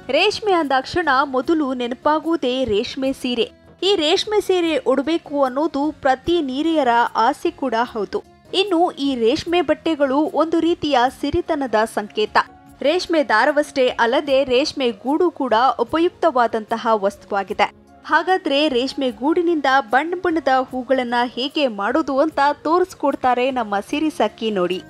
ರೇಷ್ಮೆ ಅಂದಾಕ್ಷಣ ಮೊದಲು ನೆನಪಾಗುವುದೇ ರೇಷ್ಮೆ ಸೀರೆ ಈ ರೇಷ್ಮೆ ಸೀರೆ ಉಡಬೇಕು ಅನ್ನೋದು ಪ್ರತಿ ನೀರಿಯರ ಆಸೆ ಕೂಡ ಹೌದು ಇನ್ನು ಈ ರೇಷ್ಮೆ ಬಟ್ಟೆಗಳು ಒಂದು ರೀತಿಯ ಸಿರಿತನದ ಸಂಕೇತ ರೇಷ್ಮೆ ದಾರವಷ್ಟೇ ಅಲ್ಲದೆ ರೇಷ್ಮೆ ಗೂಡು ಕೂಡ ಉಪಯುಕ್ತವಾದಂತಹ ವಸ್ತುವಾಗಿದೆ ಹಾಗಾದ್ರೆ ರೇಷ್ಮೆ ಗೂಡಿನಿಂದ ಬಣ್ಣ ಬಣ್ಣದ ಹೂಗಳನ್ನ ಹೇಗೆ ಮಾಡೋದು ಅಂತ ತೋರಿಸ್ಕೊಡ್ತಾರೆ ನಮ್ಮ ಸಿರಿಸಕ್ಕಿ ನೋಡಿ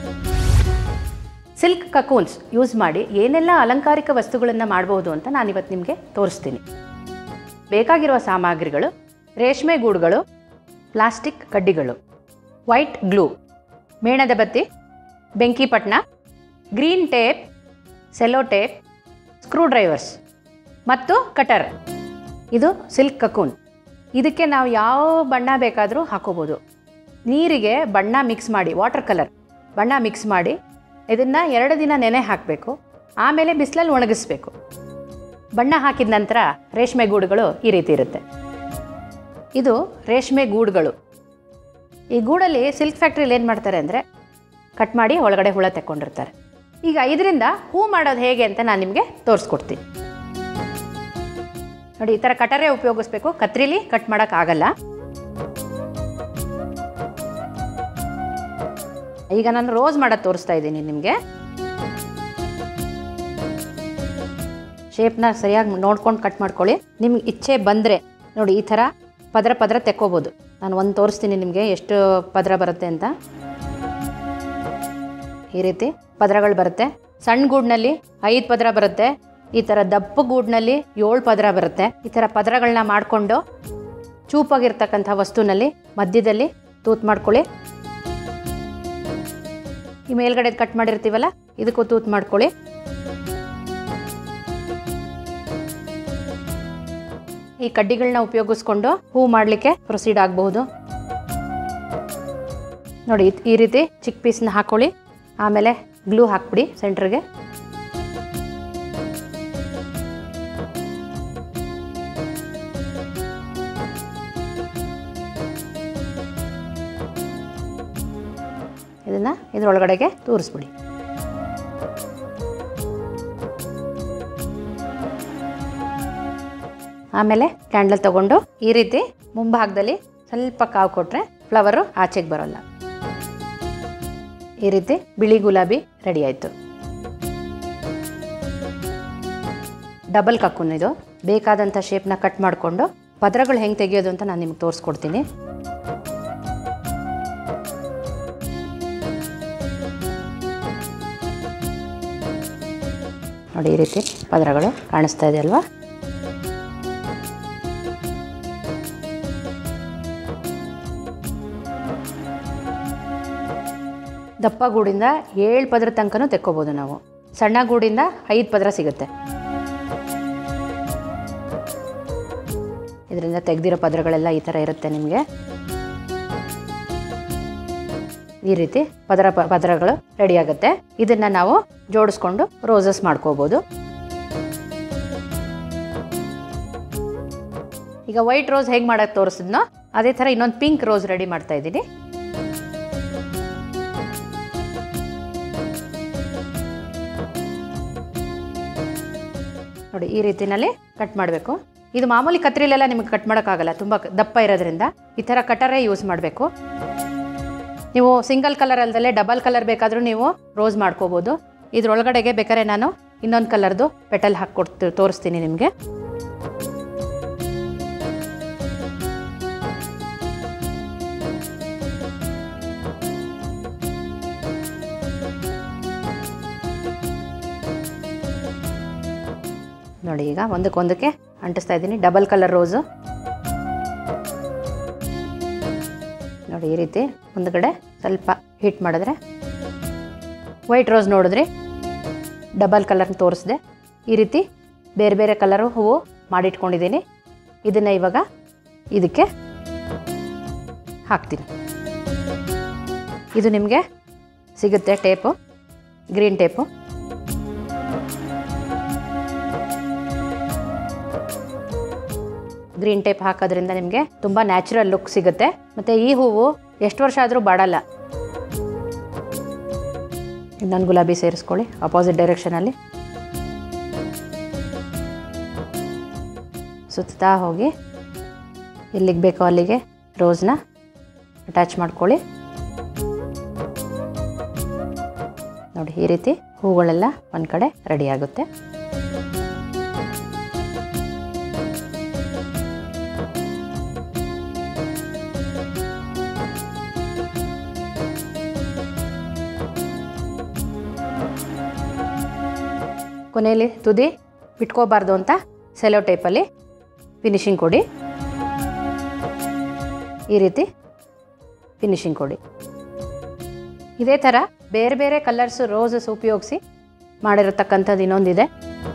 ಸಿಲ್ಕ್ ಕಕೂನ್ಸ್ ಯೂಸ್ ಮಾಡಿ ಏನೆಲ್ಲ ಅಲಂಕಾರಿಕ ವಸ್ತುಗಳನ್ನು ಮಾಡಬಹುದು ಅಂತ ನಾನಿವತ್ತು ನಿಮಗೆ ತೋರಿಸ್ತೀನಿ ಬೇಕಾಗಿರುವ ಸಾಮಗ್ರಿಗಳು ರೇಷ್ಮೆ ಗೂಡುಗಳು ಪ್ಲಾಸ್ಟಿಕ್ ಕಡ್ಡಿಗಳು ವೈಟ್ ಗ್ಲೂ ಮೇಣದ ಬತ್ತಿ ಬೆಂಕಿಪಟ್ಣ green tape cello tape screwdrivers ಮತ್ತು ಕಟರ್ ಇದು ಸಿಲ್ಕ್ ಕಕೂನ್ ಇದಕ್ಕೆ ನಾವು ಯಾವ ಬಣ್ಣ ಬೇಕಾದರೂ ಹಾಕೋಬೋದು ನೀರಿಗೆ ಬಣ್ಣ ಮಿಕ್ಸ್ ಮಾಡಿ ವಾಟರ್ ಕಲರ್ ಬಣ್ಣ ಮಿಕ್ಸ್ ಮಾಡಿ ಇದನ್ನು ಎರಡು ದಿನ ನೆನೆ ಹಾಕಬೇಕು ಆಮೇಲೆ ಬಿಸಿಲಲ್ಲಿ ಒಣಗಿಸ್ಬೇಕು ಬಣ್ಣ ಹಾಕಿದ ನಂತರ ರೇಷ್ಮೆ ಗೂಡುಗಳು ಈ ರೀತಿ ಇರುತ್ತೆ ಇದು ರೇಷ್ಮೆ ಗೂಡುಗಳು ಈ ಗೂಡಲ್ಲಿ ಸಿಲ್ಕ್ ಫ್ಯಾಕ್ಟ್ರಿಲಿ ಏನು ಮಾಡ್ತಾರೆ ಅಂದರೆ ಕಟ್ ಮಾಡಿ ಒಳಗಡೆ ಹುಳ ತೆಕ್ಕೊಂಡಿರ್ತಾರೆ ಈಗ ಇದರಿಂದ ಹೂ ಮಾಡೋದು ಹೇಗೆ ಅಂತ ನಾನು ನಿಮಗೆ ತೋರಿಸ್ಕೊಡ್ತೀನಿ ನೋಡಿ ಈ ಥರ ಕಟರೇ ಉಪಯೋಗಿಸ್ಬೇಕು ಕತ್ರಿಲಿ ಕಟ್ ಮಾಡೋಕ್ಕಾಗಲ್ಲ ಈಗ ನಾನು ರೋಸ್ ಮಾಡೋದು ತೋರಿಸ್ತಾ ಇದ್ದೀನಿ ನಿಮಗೆ ಶೇಪ್ನ ಸರಿಯಾಗಿ ನೋಡ್ಕೊಂಡು ಕಟ್ ಮಾಡ್ಕೊಳ್ಳಿ ನಿಮ್ಗೆ ಇಚ್ಛೆ ಬಂದರೆ ನೋಡಿ ಈ ಥರ ಪದರ ಪದರ ತೆಕ್ಕೋಬೋದು ನಾನು ಒಂದು ತೋರಿಸ್ತೀನಿ ನಿಮಗೆ ಎಷ್ಟು ಪದರ ಬರುತ್ತೆ ಅಂತ ಈ ರೀತಿ ಪದರಗಳು ಬರುತ್ತೆ ಸಣ್ಣ ಗೂಡ್ನಲ್ಲಿ ಐದು ಪದರ ಬರುತ್ತೆ ಈ ಥರ ದಪ್ಪ ಗೂಡ್ನಲ್ಲಿ ಏಳು ಪದರ ಬರುತ್ತೆ ಈ ಥರ ಪದರಗಳನ್ನ ಮಾಡಿಕೊಂಡು ಚೂಪಾಗಿರ್ತಕ್ಕಂಥ ವಸ್ತುನಲ್ಲಿ ಮಧ್ಯದಲ್ಲಿ ತೂತ್ ಮಾಡ್ಕೊಳ್ಳಿ ಈ ಮೇಲ್ಗಡೆ ಕಟ್ ಮಾಡಿರ್ತೀವಲ್ಲ ಇದಕ್ಕೂ ತೂತ್ ಮಾಡ್ಕೊಳ್ಳಿ ಈ ಕಡ್ಡಿಗಳನ್ನ ಉಪಯೋಗಿಸ್ಕೊಂಡು ಹೂ ಮಾಡಲಿಕ್ಕೆ ಪ್ರೊಸೀಡ್ ಆಗಬಹುದು ನೋಡಿ ಇದ್- ಈ ರೀತಿ ಚಿಕ್ಕ ಪೀಸ್ನ ಹಾಕೊಳ್ಳಿ ಆಮೇಲೆ ಗ್ಲೂ ಹಾಕ್ಬಿಡಿ ಸೆಂಟ್ರಿಗೆ ಇದನ್ನು ಇದರೊಳಗಡೆಗೆ ತೂರಿಸ್ಬಿಡಿ ಆಮೇಲೆ ಕ್ಯಾಂಡಲ್ ತಗೊಂಡು ಈ ರೀತಿ ಮುಂಭಾಗದಲ್ಲಿ ಸ್ವಲ್ಪ ಕಾವು ಕೊಟ್ಟರೆ ಫ್ಲವರು ಆಚೆಗೆ ಬರೋಲ್ಲ ಈ ರೀತಿ ಬಿಳಿ ಗುಲಾಬಿ ರೆಡಿ ಆಯಿತು ಡಬಲ್ ಕಕ್ಕುನ್ ಇದು ಬೇಕಾದಂಥ ಶೇಪ್ನ ಕಟ್ ಮಾಡಿಕೊಂಡು ಪದರಗಳು ಹೆಂಗೆ ತೆಗೆಯೋದು ಅಂತ ನಾನು ನಿಮ್ಗೆ ತೋರಿಸ್ಕೊಡ್ತೀನಿ ನೋಡಿ ಈ ರೀತಿ ಪದರಗಳು ಕಾಣಿಸ್ತಾ ಇದೆ ಅಲ್ವಾ ದಪ್ಪ ಗೂಡಿಂದ ಏಳು ಪದರ ತನಕನೂ ತೆಕ್ಕೋಬೋದು ನಾವು ಸಣ್ಣ ಗೂಡಿಂದ ಐದು ಪದರ ಸಿಗುತ್ತೆ ಇದರಿಂದ ತೆಗೆದಿರೋ ಪದರಗಳೆಲ್ಲ ಈ ಥರ ಇರುತ್ತೆ ನಿಮಗೆ ಈ ರೀತಿ ಪದರ ಪ- ಪದರಗಳು ರೆಡಿ ಆಗುತ್ತೆ ಇದನ್ನು ನಾವು ಜೋಡಿಸ್ಕೊಂಡು ರೋಸಸ್ ಮಾಡ್ಕೋಬೋದು ಈಗ ವೈಟ್ ರೋಸ್ ಹೇಗೆ ಮಾಡೋಕ್ಕೆ ತೋರಿಸಿದ್ನೋ ಅದೇ ಥರ ಇನ್ನೊಂದು ಪಿಂಕ್ ರೋಸ್ ರೆಡಿ ಮಾಡ್ತಾ ಇದ್ದೀನಿ ನೋಡಿ ಈ ರೀತಿನಲ್ಲಿ ಕಟ್ ಮಾಡಬೇಕು ಇದು ಮಾಮೂಲಿ ಕತ್ರಿಲೆಲ್ಲ ನಿಮಗೆ ಕಟ್ ಮಾಡೋಕ್ಕಾಗಲ್ಲ ತುಂಬ ದಪ್ಪ ಇರೋದ್ರಿಂದ ಈ ಥರ ಕಟರೇ ಯೂಸ್ ಮಾಡಬೇಕು ನೀವು ಸಿಂಗಲ್ ಕಲರ್ ಅಲ್ದಲ್ಲೇ ಡಬಲ್ ಕಲರ್ ಬೇಕಾದರೂ ನೀವು ರೋಸ್ ಮಾಡ್ಕೋಬೋದು ಇದ್ರೊಳಗಡೆಗೆ ಬೇಕಾದ್ರೆ ನಾನು ಇನ್ನೊಂದು ಕಲರ್ದು ಪೆಟಲ್ ಹಾಕ್ಕೊಡ್ತು ತೋರಿಸ್ತೀನಿ ನಿಮಗೆ ನೋಡಿ ಈಗ ಒಂದಕ್ಕೊಂದಕ್ಕೆ ಅಂಟಿಸ್ತಾ ಇದ್ದೀನಿ ಡಬಲ್ ಕಲರ್ ರೋಸು ನೋಡಿ ಈ ರೀತಿ ಮುಂದ್ಗಡೆ ಸ್ವಲ್ಪ ಹೀಟ್ ಮಾಡಿದ್ರೆ ವೈಟ್ ರೋಸ್ ನೋಡಿದ್ರಿ ಡಬಲ್ ಕಲರ್ ತೋರಿಸಿದೆ ಈ ರೀತಿ ಬೇರೆ ಬೇರೆ ಕಲರು ಹೂವು ಮಾಡಿಟ್ಕೊಂಡಿದ್ದೀನಿ ಇದನ್ನು ಇವಾಗ ಇದಕ್ಕೆ ಹಾಕ್ತೀನಿ ಇದು ನಿಮಗೆ ಸಿಗುತ್ತೆ tape green tape green tape ಹಾಕೋದ್ರಿಂದ ನಿಮಗೆ ತುಂಬ ನ್ಯಾಚುರಲ್ ಲುಕ್ ಸಿಗುತ್ತೆ ಮತ್ತು ಈ ಹೂವು ಎಷ್ಟು ವರ್ಷ ಆದರೂ ಬಾಡಲ್ಲ ಇನ್ನೊಂದು ಗುಲಾಬಿ ಸೇರಿಸ್ಕೊಳ್ಳಿ ಅಪೋಸಿಟ್ ಡೈರೆಕ್ಷನಲ್ಲಿ ಸುತ್ತಾ ಹೋಗಿ ಎಲ್ಲಿಗೆ ಬೇಕೋ ಅಲ್ಲಿಗೆ ರೋಸ್ನ ಅಟ್ಯಾಚ್ ಮಾಡ್ಕೊಳ್ಳಿ ನೋಡಿ ಈ ರೀತಿ ಹೂಗಳೆಲ್ಲ ಒಂದು ಕಡೆ ರೆಡಿ ಆಗುತ್ತೆ ಕೊನೆಯಲ್ಲಿ ತುದಿ ಬಿಟ್ಕೋಬಾರ್ದು ಅಂತ ಸೆಲೋ ಟೇಪಲ್ಲಿ ಫಿನಿಶಿಂಗ್ ಕೊಡಿ ಈ ರೀತಿ ಫಿನಿಶಿಂಗ್ ಕೊಡಿ ಇದೇ ಥರ ಬೇರೆ ಬೇರೆ ಕಲರ್ಸು ರೋಸಸ್ ಉಪಯೋಗಿಸಿ ಮಾಡಿರತಕ್ಕಂಥದ್ದು ಇನ್ನೊಂದಿದೆ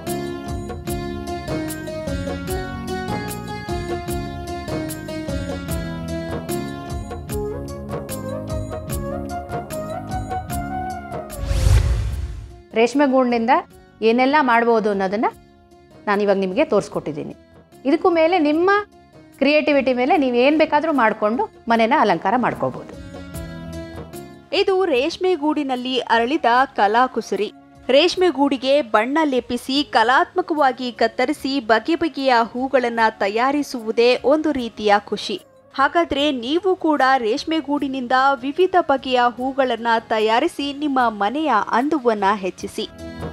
ರೇಷ್ಮೆ ಗೂಡಿನಿಂದ ಏನೆಲ್ಲ ಮಾಡ್ಬೋದು ಅನ್ನೋದನ್ನು ನಾನು ಇವಾಗ ನಿಮಗೆ ತೋರಿಸ್ಕೊಟ್ಟಿದ್ದೀನಿ ಇದಕ್ಕೂ ಮೇಲೆ ನಿಮ್ಮ ಕ್ರಿಯೇಟಿವಿಟಿ ಮೇಲೆ ನೀವು ಏನು ಬೇಕಾದರೂ ಮಾಡಿಕೊಂಡು ಮನೆನ ಅಲಂಕಾರ ಮಾಡ್ಕೋಬೋದು ಇದು ರೇಷ್ಮೆ ಗೂಡಿನಲ್ಲಿ ಅರಳಿದ ಕಲಾಕುಸರಿ ರೇಷ್ಮೆ ಗೂಡಿಗೆ ಬಣ್ಣ ಲೇಪಿಸಿ ಕಲಾತ್ಮಕವಾಗಿ ಕತ್ತರಿಸಿ ಬಗೆ ಬಗೆಯ ಹೂಗಳನ್ನ ತಯಾರಿಸುವುದೇ ಒಂದು ರೀತಿಯ ಖುಷಿ ಹಾಗಾದ್ರೆ ನೀವು ಕೂಡ ರೇಷ್ಮೆ ಗೂಡಿನಿಂದ ವಿವಿಧ ಬಗೆಯ ಹೂಗಳನ್ನ ತಯಾರಿಸಿ ನಿಮ್ಮ ಮನೆಯ ಅಂದವನ್ನ ಹೆಚ್ಚಿಸಿ